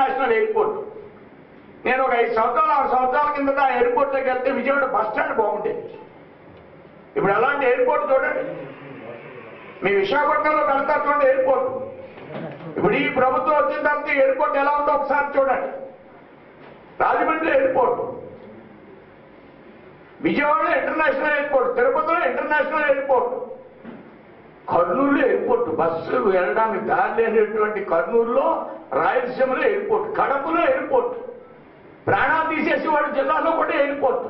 International airport నేను ఒక ఐదు సంవత్సరాలు ఆరు సంవత్సరాల కిందట ఆ ఎయిర్పోర్ట్లోకి వెళ్తే విజయవాడ బస్ స్టాండ్ బాగుండేది ఇప్పుడు అలాంటి ఎయిర్పోర్ట్ చూడండి మీ విశాఖపట్నంలో పెడతారు చూడండి ఎయిర్పోర్ట్ ఇప్పుడు ఈ ప్రభుత్వం వచ్చిన తర్వాత ఈ ఎయిర్పోర్ట్ ఎలా ఉందో ఒకసారి చూడండి రాజమండ్రి ఎయిర్పోర్ట్ విజయవాడలో ఇంటర్నేషనల్ ఎయిర్పోర్ట్ తిరుపతిలో ఇంటర్నేషనల్ ఎయిర్పోర్ట్ కర్నూలులో ఎయిర్పోర్ట్ బస్సు వెళ్ళడానికి దారి లేనటువంటి కర్నూలులో రాయలసీమలో ఎయిర్పోర్ట్ కడపలో ఎయిర్పోర్ట్ ప్రాణాలు తీసేసి వాడి జిల్లాలో కూడా ఎయిర్పోర్ట్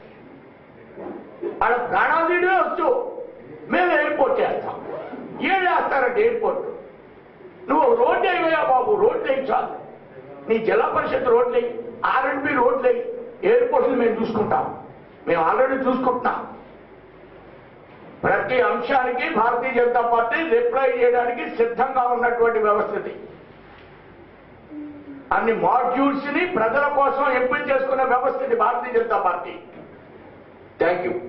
ఆడ ప్రాణాలు తీయడే వచ్చు మేము ఎయిర్పోర్ట్ చేస్తాం ఏం చేస్తారంటే ఎయిర్పోర్ట్ నువ్వు రోడ్డు వేయవయ్యా బాబు రోడ్లు వేయి చాలు నీ జిల్లా పరిషత్ రోడ్లు వేయి ఆర్ఎండ్బి రోడ్లు వేయి ఎయిర్పోర్ట్లు మేము చూసుకుంటాం మేము ఆల్రెడీ చూసుకుంటున్నాం ప్రతి అంశానికి భారతీయ జనతా పార్టీ రిప్లై చేయడానికి సిద్ధంగా ఉన్నటువంటి వ్యవస్థ ఇది అన్ని మాడ్యూల్స్ ని ప్రజల కోసం ఎంపిక చేసుకునే వ్యవస్థ ఇది భారతీయ జనతా పార్టీ థ్యాంక్ యూ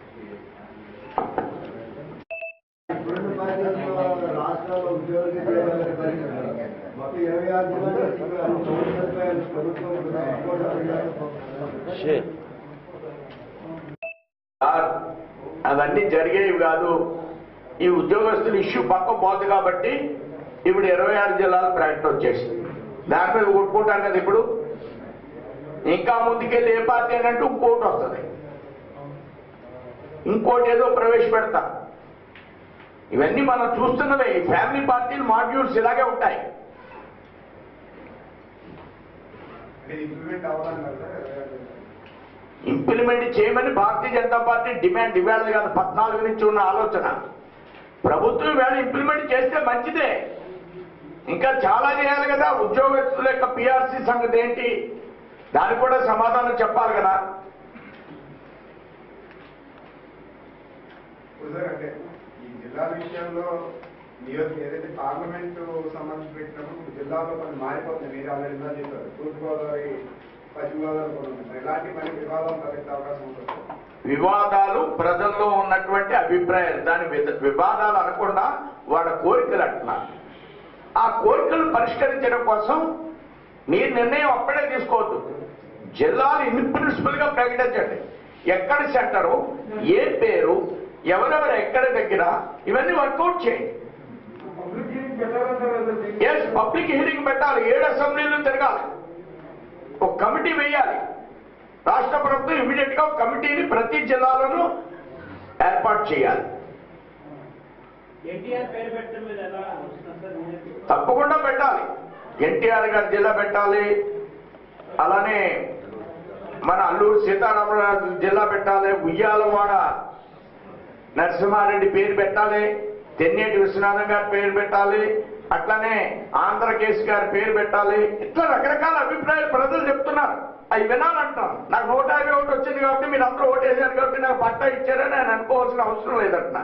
రెండు పార్టీలు రాష్ట్రాల్లో ఉద్యోగ మొత్తం ఇరవై ఆరు జిల్లాలు ప్రభుత్వం ప్రభుత్వం కూడా సార్ అవన్నీ జరిగేవి కాదు ఈ ఉద్యోగస్తుల ఇష్యూ పక్క పోదు కాబట్టి ఇప్పుడు ఇరవై ఆరు జిల్లాల ప్రకటన వచ్చేసింది దాని మీద కొట్టుకుంటారు కదా ఇప్పుడు ఇంకా ముందుకెళ్ళి ఏ పార్టీ అని అంటే ఇంకోటి వస్తుంది ఇంకోటి ఏదో ప్రవేశపెడతా ఇవన్నీ మనం చూస్తున్నవే ఈ ఫ్యామిలీ పార్టీలు మాడ్యూల్స్ ఇలాగే ఉంటాయి ఇంప్లిమెంట్ అవ్వాలి కదా ఇంప్లిమెంట్ చేయమని భారతీయ జనతా పార్టీ డిమాండ్ ఇవాళ కాదు పద్నాలుగు నుంచి ఉన్న ఆలోచన ప్రభుత్వం ఇవాళ ఇంప్లిమెంట్ చేస్తే మంచిదే ఇంకా చాలా చేయాలి కదా ఉద్యోగస్తుల యొక్క పిఆర్సీ సంగతి ఏంటి దానికి కూడా సమాధానం చెప్పాలి కదా సార్ అంటే ఈ జిల్లాల విషయంలో నియోజక ఏదైతే పార్లమెంటు సంబంధించి పెట్టినప్పుడు జిల్లాలో కొన్ని మారిపోతుంది మీరు ఆల్రెడీ ఇందా చెప్పారు తూర్పుగోదావరి పశ్చిమ గోదావరి కూడా ఉన్నాయి ఎలాంటి మరి వివాదాలు తలెత్తే అవకాశం ఉంటుంది సార్? వివాదాలు ప్రజల్లో ఉన్నటువంటి అభిప్రాయాలు దాని విద- వివాదాలు అనకుండా వాళ్ళ కోరికలు అంటున్నారు ఆ కోరికలు పరిష్కరించడం కోసం మీ నిర్ణయం అప్పుడే తీసుకోవద్దు జిల్లాలు ఇన్ ప్రిన్సిపల్ గా ప్రకటించండి ఎక్కడ సెంటరు ఏ పేరు ఎవరెవరు ఎక్కడ దగ్గర ఇవన్నీ వర్కౌట్ చేయండి ఎస్ పబ్లిక్ హియరింగ్ పెట్టాలి ఏడు అసెంబ్లీలు తిరగాలి ఒక కమిటీ వేయాలి రాష్ట్ర ప్రభుత్వం ఇమీడియట్ గా ఒక కమిటీని ప్రతి జిల్లాలోనూ ఏర్పాటు చేయాలి ఎన్టీఆర్ పేరు పెట్టడం మీద ఎలా వస్తుంది సార్ మీరే తప్పకుండా పెట్టాలి ఎన్టీఆర్ గారి జిల్లా పెట్టాలి అలానే మన అల్లూరు సీతారామరాజు జిల్లా పెట్టాలి ఉయ్యాలవాడ నరసింహారెడ్డి పేరు పెట్టాలి తెన్నేటి విశ్వనాథం గారి పేరు పెట్టాలి అట్లానే ఆంధ్రకేశ్ గారి పేరు పెట్టాలి ఇట్లా రకరకాల అభిప్రాయాలు ప్రజలు చెప్తున్నారు అవి వినాలంటాం నాకు నూట యాభై ఒకటి వచ్చింది కాబట్టి మీరు అందరూ ఓటేశారు కాబట్టి నాకు పట్టా ఇచ్చారని నేను అనుకోవాల్సిన అవసరం లేదంటున్నా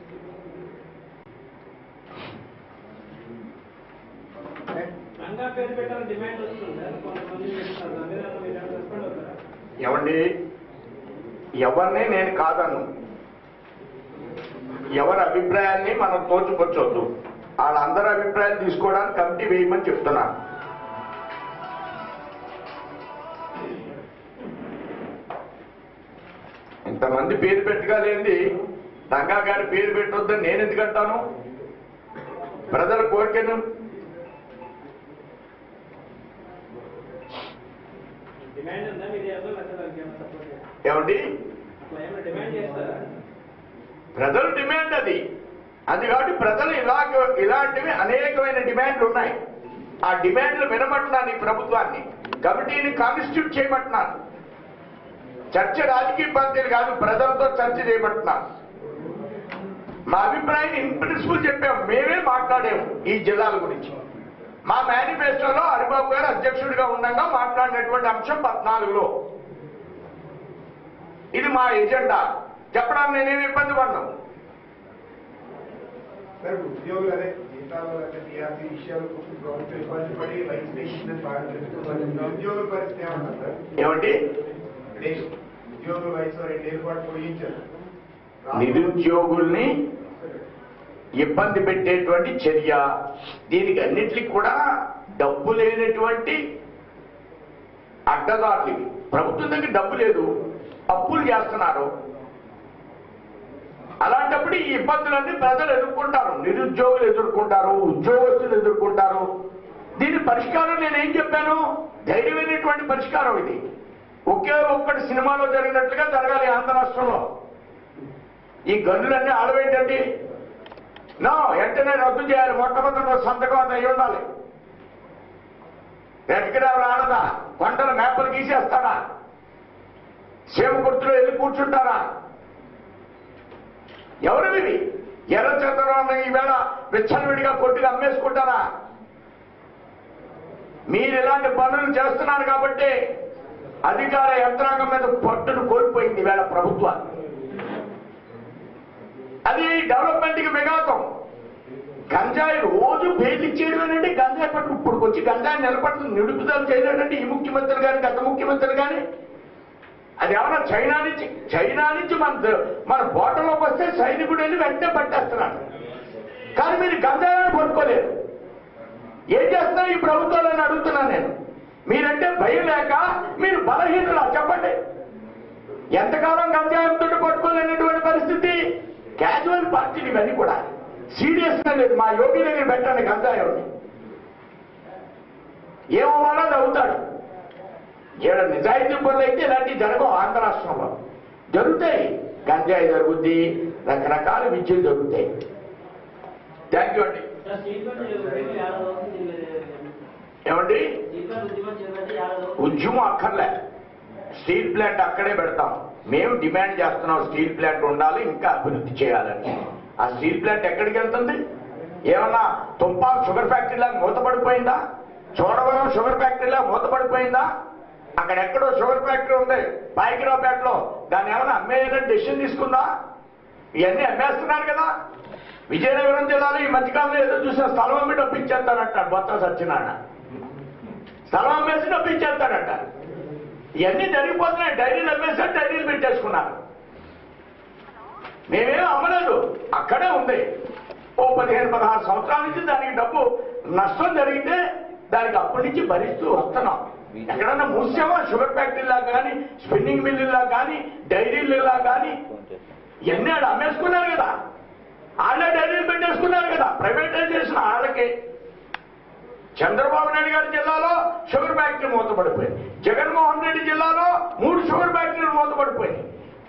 రంగా పేరు పెట్టాలని డిమాండ్ వస్తుంది సార్ కొంతమంది పెడుతున్నారు దాని మీద మీరు ఏమైనా రెస్పాండ్ అవుతారా ఏమండి ఎవరిని నేను కాదను ఎవరి అభిప్రాయాన్ని మనం తోచుకొచ్చొద్దు వాళ్ళందరి అభిప్రాయాలు తీసుకోవడానికి కమిటీ వేయమని చెప్తున్నాను ఇంతమంది పేరు పెట్టగలేంది రంగా గారి పేరు పెట్టొద్దని నేను ఎందుకు అంటాను ప్రజల కోరికను డిమాండ్ ఉందా మీరు చేస్తారా లేకపోతే దానికి ఏమైనా సపోర్ట్ చేస్తారా ఏమండి అట్లా ఏమైనా డిమాండ్ చేస్తారా ప్రజల డిమాండ్ అది అది కాబట్టి ప్రజలు ఇలాగ ఇలాంటివి అనేకమైన డిమాండ్లు ఉన్నాయి ఆ డిమాండ్లు వినబట్టినాను ఈ ప్రభుత్వాన్ని కమిటీని కాన్స్టిట్యూట్ చేయబట్టినాను చర్చ రాజకీయ పార్టీలు కాదు ప్రజలతో చర్చ చేయబట్టినాను మా అభిప్రాయం ఇన్ ప్రిన్సిపల్ చెప్పాము మేమే మాట్లాడాము ఈ జిల్లాల గురించి మా మేనిఫెస్టోలో హరిబాబు గారు అధ్యక్షుడిగా ఉండగా మాట్లాడినటువంటి అంశం పద్నాలుగులో ఇది మా ఎజెండా చెప్పడానికి నేనేమి ఇబ్బంది పడ్డాను సార్ ఉద్యోగులు అదే జీతాలు అంటే టీఆర్సీ విషయాలు ప్రభుత్వం ఇబ్బంది పడి రైతు చేసిందని బాగా తెలుస్తుంది నిరుద్యోగుల పరిస్థితి ఏమన్నా సార్ ఏమండి అంటే ఉద్యోగుల వయసు రెండేళ్ళ పాటు పొడిగించారు నిరుద్యోగుల్ని ఇబ్బంది పెట్టేటువంటి చర్య దీనికి అన్నిటికీ కూడా డబ్బు లేనటువంటి అడ్డదారులు ఇవి. ప్రభుత్వం దగ్గర డబ్బు లేదు అప్పులు చేస్తున్నారు అలాంటప్పుడు ఈ ఇబ్బందులన్నీ ప్రజలు ఎదుర్కొంటారు నిరుద్యోగులు ఎదుర్కొంటారు ఉద్యోగస్తులు ఎదుర్కొంటారు దీని పరిష్కారం నేనేం చెప్పాను ధైర్యమైనటువంటి పరిష్కారం ఇది ఒకే ఒక్కటి సినిమాలో జరిగినట్లుగా జరగాలి ఆంధ్ర రాష్ట్రంలో ఈ గన్నులన్నీ ఆడవేంటండి నో వెంటనే రద్దు చేయాలి మొట్టమొదటి సంతకం అది అయి ఉండాలి ఎక్కడెవరు ఆడదా కొండల మేపలు గీసేస్తాడా సేవ గుర్తులో వెళ్ళి కూర్చుంటారా ఎవరు ఇవి ఎర్ర చంద్రబాబు ఈవేళ విచ్చలవిడిగా కొట్టుగా అమ్మేసుకుంటారా మీరు ఇలాంటి పనులు చేస్తున్నారు కాబట్టి అధికార యంత్రాంగం మీద పట్టును కోల్పోయింది ఈవేళ ప్రభుత్వం అది డెవలప్మెంట్ కి విఘాతం గంజాయి రోజు బెయిల్ ఇచ్చేయడమేనండి గంజాయి పట్టు ఇప్పుడు వచ్చి గంజాయి నిలబడుతుంది నిడుపుదల చేయలేదండి ఈ ముఖ్యమంత్రి గాని గత ముఖ్యమంత్రి గాని అది ఏమన్నా చైనా నుంచి చైనా నుంచి మన ద- మన బోటలోకి వస్తే సైనికుడు వెళ్ళి వెంటనే పట్టేస్తున్నాడు కానీ మీరు గంజాయిని పట్టుకోలేరు ఏం చేస్తున్నా ఈ ప్రభుత్వాలని అడుగుతున్నాను నేను మీరంటే భయం లేక మీరు బలహీనులా చెప్పండి ఎంతకాలం గంజాయంతో పట్టుకోలేనటువంటి పరిస్థితి క్యాజువల్ పార్టీలు ఇవన్నీ కూడా సీరియస్ గా లేదు మా యోగి దగ్గర పెట్టండి గంజాయంని ఏమవ్వాలో అది అవుతాడు ఈడ నిజాయితీ పనులు అయితే ఇలాంటివి జరగవు ఆంధ్ర రాష్ట్రంలో జరుగుతాయి గంజాయి జరుగుద్ది రకరకాల విద్యలు జరుగుతాయి థ్యాంక్ యూ అండి సార్ స్టీల్ ప్లాంట్ ఉద్యమం ఏడాది అవుతుంది మీరు- ఏమండి స్టీల్ ప్లాంట్ ఉద్యమం చేయబట్టి ఏడాది అవుతుంది. ఉద్యమం అక్కర్లే స్టీల్ ప్లాంట్ అక్కడే పెడతాం మేము డిమాండ్ చేస్తున్నాం స్టీల్ ప్లాంట్ ఉండాలి ఇంకా అభివృద్ధి చేయాలని ఆ స్టీల్ ప్లాంట్ ఎక్కడికి వెళ్తుంది ఏమన్నా తుంపా షుగర్ ఫ్యాక్టరీలా మూతపడిపోయిందా చోడవరం షుగర్ ఫ్యాక్టరీలా మూతపడిపోయిందా అక్కడ ఎక్కడో షుగర్ ఫ్యాక్టరీ ఉంది పాయకిరావుపేటలో దాన్ని ఏమైనా అమ్మేయాలని డెసిషన్ తీసుకుందా ఇవన్నీ అమ్మేస్తున్నారు కదా విజయనగరం జిల్లాలో ఈ మధ్యకాలంలో ఏదో చూసిన స్థలం అమ్మి డబ్బు ఇచ్చేస్తానంటాడు బొత్త సత్యనారాయణ స్థలం అమ్మేసి డబ్బు ఇచ్చేస్తాడంట ఇవన్నీ జరిగిపోతున్నాయి డైరీలు అమ్మేసారు డైరీలు పెట్టేసుకున్నారు మేమేం అమ్మలేదు అక్కడే ఉంది ఓ పదిహేను పదహారు సంవత్సరాల నుంచి దానికి డబ్బు నష్టం జరిగితే దానికి అప్పటి నుంచి భరిస్తూ వస్తున్నాం ఎక్కడన్నా మూసామా షుగర్ ఫ్యాక్టరీలా కానీ స్పిన్నింగ్ మిల్లులా కానీ డైరీలులా కానీ ఇవన్నీ ఆడ అమ్మేసుకున్నారు కదా వాళ్ళే డైరీలు పెట్టేసుకున్నారు కదా ప్రైవేటైజేషన్ వాళ్ళకి చంద్రబాబు నాయుడు గారి జిల్లాలో షుగర్ ఫ్యాక్టరీ మూతపడిపోయింది జగన్మోహన్ రెడ్డి జిల్లాలో మూడు షుగర్ ఫ్యాక్టరీలు మూతపడిపోయింది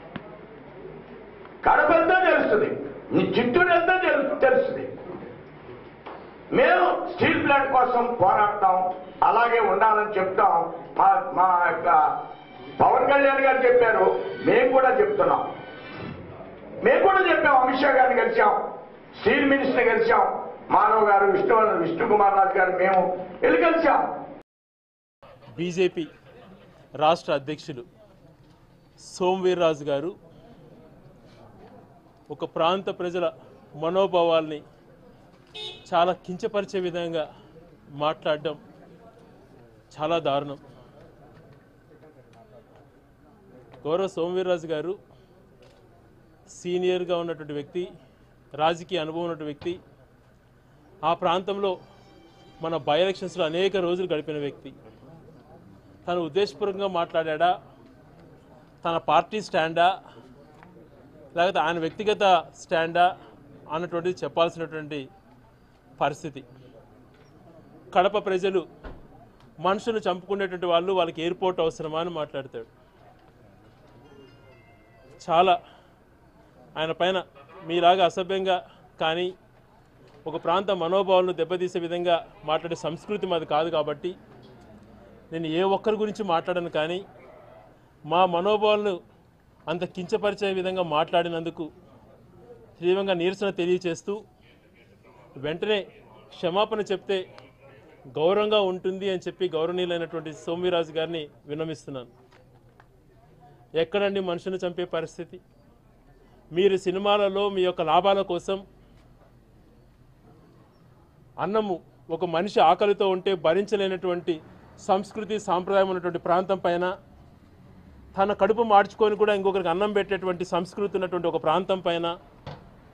కడప వెళ్తే తెలుస్తుంది మీ చిత్తూరు వెళ్తే తెలు- తెలుస్తుంది మేము స్టీల్ ప్లాంట్ కోసం పోరాడతాం అలాగే ఉండాలని చెప్తాం మా మా యొక్క పవన్ కళ్యాణ్ గారు చెప్పారు మేము కూడా చెప్తున్నాం మేము కూడా చెప్పాం అమిత్ షా గారిని కలిసాం స్టీల్ మినిస్టర్ కలిసాం మాధవ్ గారు విష్ణు విష్ణు కుమార్ రాజు గారు మేము వెళ్ళి కలిసాం బీజేపీ రాష్ట్ర అధ్యక్షులు సోమవీర్రాజు గారు ఒక ప్రాంత ప్రజల మనోభావాల్ని చాలా కించపరిచే విధంగా మాట్లాడడం చాలా దారుణం గౌరవ సోమవీర్రాజు గారు సీనియర్గా ఉన్నటువంటి వ్యక్తి రాజకీయ అనుభవం ఉన్నటువంటి వ్యక్తి ఆ ప్రాంతంలో మన బై ఎలక్షన్స్లో అనేక రోజులు గడిపిన వ్యక్తి తను ఉద్దేశపూర్వకంగా మాట్లాడా తన పార్టీ స్టాండా లేకపోతే ఆయన వ్యక్తిగత స్టాండా అన్నటువంటిది చెప్పాల్సినటువంటి పరిస్థితి కడప ప్రజలు మనుషులు చంపుకునేటువంటి వాళ్ళు వాళ్ళకి ఎయిర్పోర్ట్ అవసరమా అని మాట్లాడతాడు చాలా ఆయన పైన మీలాగా అసభ్యంగా కానీ ఒక ప్రాంత మనోభావాలను దెబ్బతీసే విధంగా మాట్లాడే సంస్కృతి మాది కాదు కాబట్టి నేను ఏ ఒక్కరి గురించి మాట్లాడను కానీ మా మనోభావాలను అంత కించపరిచే విధంగా మాట్లాడినందుకు తీవ్రంగా నిరసన తెలియచేస్తూ వెంటనే క్షమాపణ చెప్తే గౌరవంగా ఉంటుంది అని చెప్పి గౌరవనీయులైనటువంటి సోమ్యరాజు గారిని విన్నమిస్తున్నాను ఎక్కడండి మనుషులు చంపే పరిస్థితి మీరు సినిమాలలో మీ యొక్క లాభాల కోసం అన్నము ఒక మనిషి ఆకలితో ఉంటే భరించలేనటువంటి సంస్కృతి సాంప్రదాయం ఉన్నటువంటి ప్రాంతం పైన తన కడుపు మార్చుకొని కూడా ఇంకొకరికి అన్నం పెట్టేటువంటి సంస్కృతి ఉన్నటువంటి ఒక ప్రాంతం పైన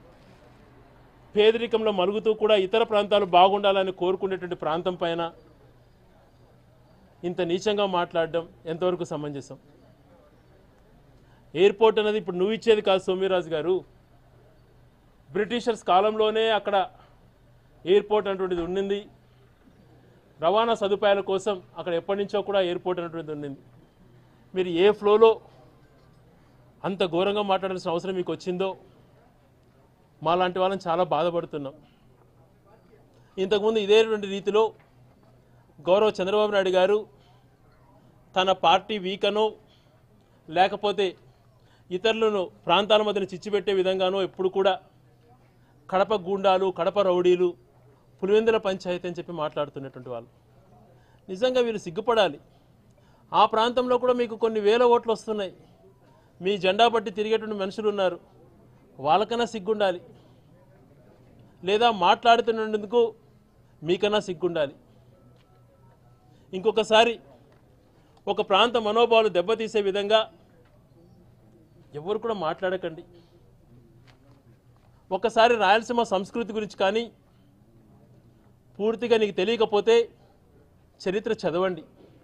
పేదరికంలో మరుగుతూ కూడా ఇతర ప్రాంతాలు బాగుండాలని కోరుకునేటువంటి ప్రాంతం పైన ఇంత నీచంగా మాట్లాడడం ఎంతవరకు సమంజసం ఎయిర్పోర్ట్ అనేది ఇప్పుడు నువ్వు ఇచ్చేది కాదు సోమ్యరాజు గారు బ్రిటిషర్స్ కాలంలోనే అక్కడ ఎయిర్పోర్ట్ అనేటువంటిది ఉండింది రవాణా సదుపాయాల కోసం అక్కడ ఎప్పటి నుంచో కూడా ఎయిర్పోర్ట్ అనేటువంటిది ఉండింది మీరు ఏ ఫ్లోలో అంత ఘోరంగా మాట్లాడాల్సిన అవసరం మీకు వచ్చిందో మాలాంటి వాళ్ళని చాలా బాధపడుతున్నాం ఇంతకుముందు ఇదేటువంటి రీతిలో గౌరవ చంద్రబాబు నాయుడు గారు తన పార్టీ వీకనో లేకపోతే ఇతరులను ప్రాంతాల మధ్యన చిచ్చిపెట్టే విధంగానో ఎప్పుడు కూడా కడప గూండాలు కడప రౌడీలు పులివెందుల పంచాయతీ అని చెప్పి మాట్లాడుతున్నటువంటి వాళ్ళు నిజంగా వీళ్ళు సిగ్గుపడాలి ఆ ప్రాంతంలో కూడా మీకు కొన్ని వేల ఓట్లు వస్తున్నాయి మీ జెండా పట్టి తిరిగేటువంటి మనుషులు ఉన్నారు వాళ్ళకన్నా సిగ్గుండాలి లేదా మాట్లాడుతున్నందుకు మీకన్నా సిగ్గుండాలి ఇంకొకసారి ఒక ప్రాంత మనోభావాలు దెబ్బతీసే విధంగా ఎవరు కూడా మాట్లాడకండి ఒకసారి రాయలసీమ సంస్కృతి గురించి కానీ పూర్తిగా నీకు తెలియకపోతే చరిత్ర చదవండి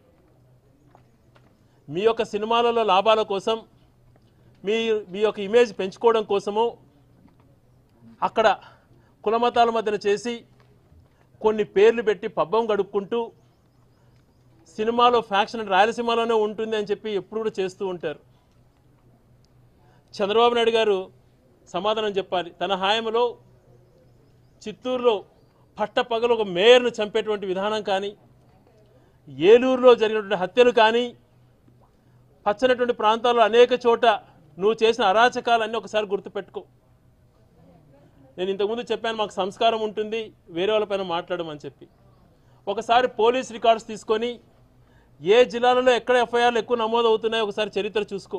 మీ యొక్క సినిమాలలో లాభాల కోసం మీ మీ యొక్క ఇమేజ్ పెంచుకోవడం కోసము అక్కడ కులమతాల మధ్యన చేసి కొన్ని పేర్లు పెట్టి పబ్బం గడుపుకుంటూ సినిమాలో ఫ్యాక్షన్ రాయలసీమలోనే ఉంటుంది అని చెప్పి ఎప్పుడు కూడా చేస్తూ ఉంటారు చంద్రబాబు నాయుడు గారు సమాధానం చెప్పాలి తన హాయంలో చిత్తూరులో పట్టపగలు ఒక మేయర్ను చంపేటువంటి విధానం కానీ ఏలూరులో జరిగినటువంటి హత్యలు కానీ పచ్చనటువంటి ప్రాంతాల్లో అనేక చోట నువ్వు చేసిన అరాచకాలన్నీ ఒకసారి గుర్తుపెట్టుకో నేను ఇంతకుముందు చెప్పాను మాకు సంస్కారం ఉంటుంది వేరే వాళ్ళపైన మాట్లాడమని చెప్పి ఒకసారి పోలీస్ రికార్డ్స్ తీసుకొని ఏ జిల్లాలలో ఎక్కడ ఎఫ్ఐఆర్లు ఎక్కువ నమోదు అవుతున్నాయో ఒకసారి చరిత్ర చూసుకో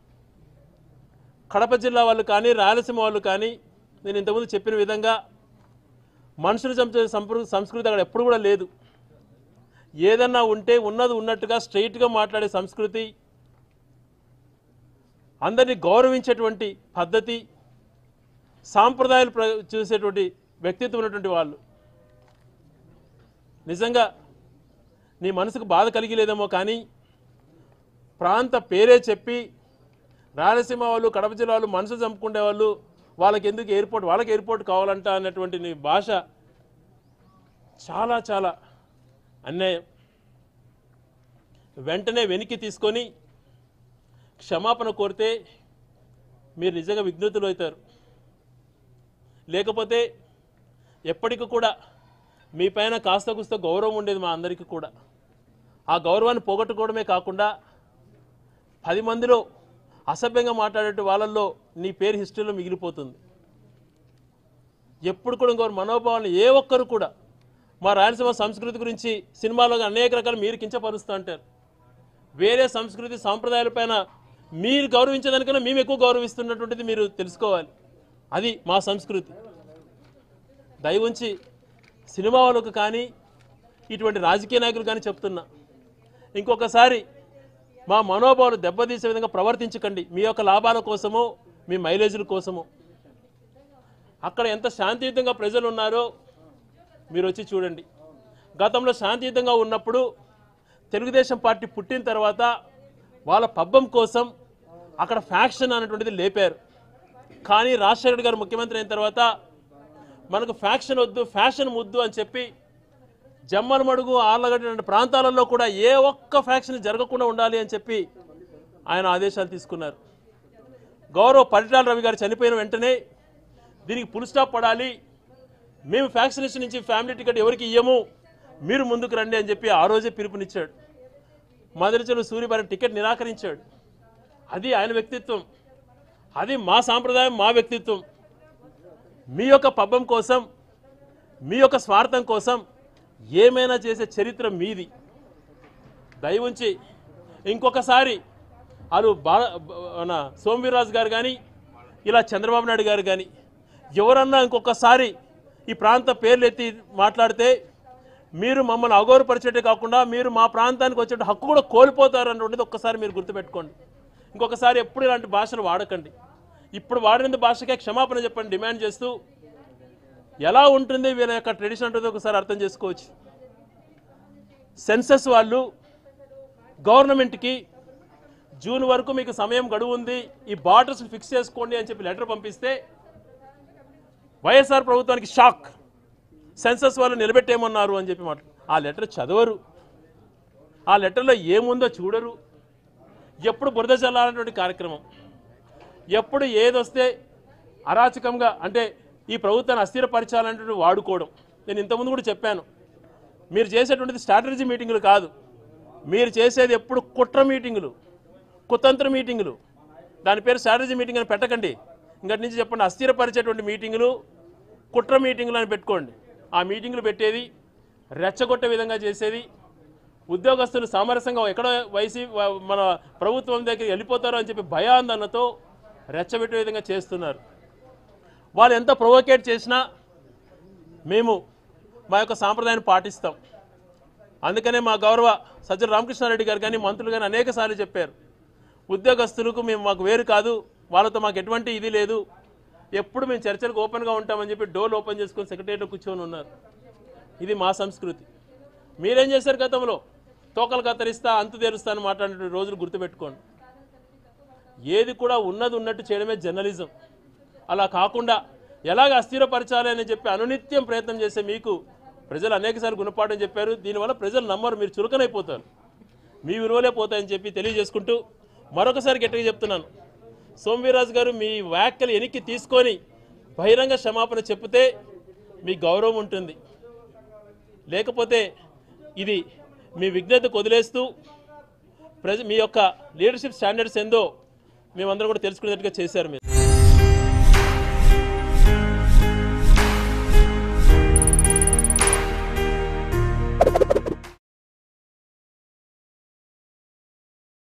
కడప జిల్లా వాళ్ళు కానీ రాయలసీమ వాళ్ళు కానీ నేను ఇంతకుముందు చెప్పిన విధంగా మనుషులు చంపే సంప్ర- సంస్కృతి అక్కడ ఎప్పుడు కూడా లేదు ఏదన్నా ఉంటే ఉన్నది ఉన్నట్టుగా స్ట్రైట్గా మాట్లాడే సంస్కృతి అందరినీ గౌరవించేటువంటి పద్ధతి సాంప్రదాయాలు ప్ర చూసేటువంటి వ్యక్తిత్వం ఉన్నటువంటి వాళ్ళు నిజంగా నీ మనసుకు బాధ కలిగలేదేమో కానీ ప్రాంత పేరే చెప్పి రాయలసీమ వాళ్ళు కడప జిల్లా వాళ్ళు మనసు చంపుకునే వాళ్ళు వాళ్ళకి ఎందుకు ఎయిర్పోర్ట్ వాళ్ళకి ఎయిర్పోర్ట్ కావాలంట అన్నటువంటి నీ భాష చాలా చాలా అన్యాయం వెంటనే వెనక్కి తీసుకొని క్షమాపణ కోరితే మీరు నిజంగా విఘ్నతులు అవుతారు లేకపోతే ఎప్పటికీ కూడా మీ పైన కాస్త కుస్త గౌరవం ఉండేది మా అందరికీ కూడా ఆ గౌరవాన్ని పోగొట్టుకోవడమే కాకుండా పది మందిలో అసభ్యంగా మాట్లాడే వాళ్ళల్లో నీ పేరు హిస్టరీలో మిగిలిపోతుంది ఎప్పుడు కూడా ఇంకో మనోభావాలను ఏ ఒక్కరు కూడా మా రాయలసీమ సంస్కృతి గురించి సినిమాలో అనేక రకాలు మీరు కించపరుస్తూ అంటారు వేరే సంస్కృతి సాంప్రదాయాలపైన మీరు గౌరవించేదానికన్నా మేము ఎక్కువ గౌరవిస్తున్నటువంటిది మీరు తెలుసుకోవాలి అది మా సంస్కృతి దయ ఉంచి సినిమా వాళ్ళకు కానీ ఇటువంటి రాజకీయ నాయకులు కానీ చెప్తున్నా ఇంకొకసారి మా మనోభావాలు దెబ్బతీసే విధంగా ప్రవర్తించకండి మీ యొక్క లాభాల కోసమో మీ మైలేజీల కోసమో అక్కడ ఎంత శాంతియుతంగా ప్రజలు ఉన్నారో మీరు వచ్చి చూడండి గతంలో శాంతియుతంగా ఉన్నప్పుడు తెలుగుదేశం పార్టీ పుట్టిన తర్వాత వాళ్ళ పబ్బం కోసం అక్కడ ఫ్యాక్షన్ అనేటువంటిది లేపారు కానీ రాజశేఖర్ గారు ముఖ్యమంత్రి అయిన తర్వాత మనకు ఫ్యాక్షన్ వద్దు ఫ్యాషన్ ముద్దు అని చెప్పి జమ్మలమడుగు ఆర్లగడ్డ లాంటి ప్రాంతాలలో కూడా ఏ ఒక్క ఫ్యాక్షన్ జరగకుండా ఉండాలి అని చెప్పి ఆయన ఆదేశాలు తీసుకున్నారు గౌరవ పరిటాల రవి గారు చనిపోయిన వెంటనే దీనికి పుల్ స్టాప్ పడాలి మేము ఫ్యాక్సినేషన్ నుంచి ఫ్యామిలీ టికెట్ ఎవరికి ఇయ్యము మీరు ముందుకు రండి అని చెప్పి ఆ రోజే పిలుపునిచ్చాడు మదరిచలు సూర్యభారం టికెట్ నిరాకరించాడు అది ఆయన వ్యక్తిత్వం అది మా సాంప్రదాయం మా వ్యక్తిత్వం మీ యొక్క పబ్బం కోసం మీ యొక్క స్వార్థం కోసం ఏమైనా చేసే చరిత్ర మీది దయ ఉంచి ఇంకొకసారి వాళ్ళు బా మన సోమవీర్రాజు గారు కానీ ఇలా చంద్రబాబు నాయుడు గారు కానీ ఎవరన్నా ఇంకొకసారి ఈ ప్రాంత పేర్లు ఎత్తి మాట్లాడితే మీరు మమ్మల్ని అగౌరవపరిచేటే కాకుండా మీరు మా ప్రాంతానికి వచ్చే హక్కు కూడా కోల్పోతారు అన్నటువంటిది ఒక్కసారి మీరు గుర్తుపెట్టుకోండి ఇంకొకసారి ఎప్పుడు ఇలాంటి భాషలు వాడకండి ఇప్పుడు వాడిన భాషకే క్షమాపణ చెప్పండి డిమాండ్ చేస్తూ ఎలా ఉంటుంది వీళ్ళ యొక్క ట్రెడిషన్ అంటే ఒకసారి అర్థం చేసుకోవచ్చు సెన్సస్ వాళ్ళు గవర్నమెంట్కి జూన్ వరకు మీకు సమయం గడువు ఉంది ఈ బార్డర్స్ ఫిక్స్ చేసుకోండి అని చెప్పి లెటర్ పంపిస్తే వైఎస్ఆర్ ప్రభుత్వానికి షాక్ సెన్సస్ వాళ్ళు నిలబెట్టేమన్నారు అని చెప్పి మాట ఆ లెటర్ చదవరు ఆ లెటర్లో ఏముందో చూడరు ఎప్పుడు బురద చల్లాలన్నటువంటి కార్యక్రమం ఎప్పుడు ఏదొస్తే అరాచకంగా అంటే ఈ ప్రభుత్వాన్ని అస్థిరపరచాలన్నటువంటి వాడుకోవడం నేను ఇంతకుముందు కూడా చెప్పాను మీరు చేసేటువంటిది స్ట్రాటజీ మీటింగులు కాదు మీరు చేసేది ఎప్పుడు కుట్ర మీటింగులు కుతంత్ర మీటింగులు దాని పేరు స్ట్రాటజీ మీటింగ్ అని పెట్టకండి ఇంకటి నుంచి చెప్పండి అస్థిరపరిచేటువంటి మీటింగులు కుట్ర మీటింగులు అని పెట్టుకోండి ఆ మీటింగులు పెట్టేది రెచ్చగొట్టే విధంగా చేసేది ఉద్యోగస్తులు సామరస్యంగా ఎక్కడో వైసీ వ- మన ప్రభుత్వం దగ్గరికి వెళ్ళిపోతారో అని చెప్పి భయాందనతో రెచ్చగొట్టే విధంగా చేస్తున్నారు వాళ్ళు ఎంత ప్రొవోకేట్ చేసినా మేము మా యొక్క సాంప్రదాయాన్ని పాటిస్తాం అందుకనే మా గౌరవ సజ్జల రామకృష్ణారెడ్డి గారు కానీ మంత్రులు కానీ అనేక సార్లు చెప్పారు ఉద్యోగస్తులకు మేము మాకు వేరు కాదు వాళ్ళతో మాకు ఎటువంటి ఇది లేదు ఎప్పుడు మేము చర్చలకు ఓపెన్గా ఉంటామని చెప్పి డోర్ ఓపెన్ చేసుకొని సెక్రటరీలో కూర్చొని ఉన్నారు ఇది మా సంస్కృతి మీరేం చేశారు గతంలో తోకలు కత్తిరిస్తా అంతు తెరుస్తా అని మాట్లాడే రోజులు గుర్తుపెట్టుకోండి ఏది కూడా ఉన్నది ఉన్నట్టు చేయడమే జర్నలిజం అలా కాకుండా ఎలాగ అస్థిరపరచాలి అని చెప్పి అనునిత్యం ప్రయత్నం చేసే మీకు ప్రజలు అనేకసార్లు గుణపాఠం చెప్పారు దీనివల్ల ప్రజలు నమ్మరు మీరు చులకనైపోతారు మీ విలువలే పోతాయని చెప్పి తెలియజేసుకుంటూ మరొకసారి గట్టిగా చెప్తున్నాను సోమవీరాజు గారు మీ వ్యాఖ్యలు వెనక్కి తీసుకొని బహిరంగ క్షమాపణ చెప్తే మీ గౌరవం ఉంటుంది లేకపోతే ఇది మీ విజ్ఞతకు వదిలేస్తూ ప్రజ మీ యొక్క లీడర్షిప్ స్టాండర్డ్స్ ఏందో మేమందరం కూడా తెలుసుకునేటట్టుగా చేశారు మీరు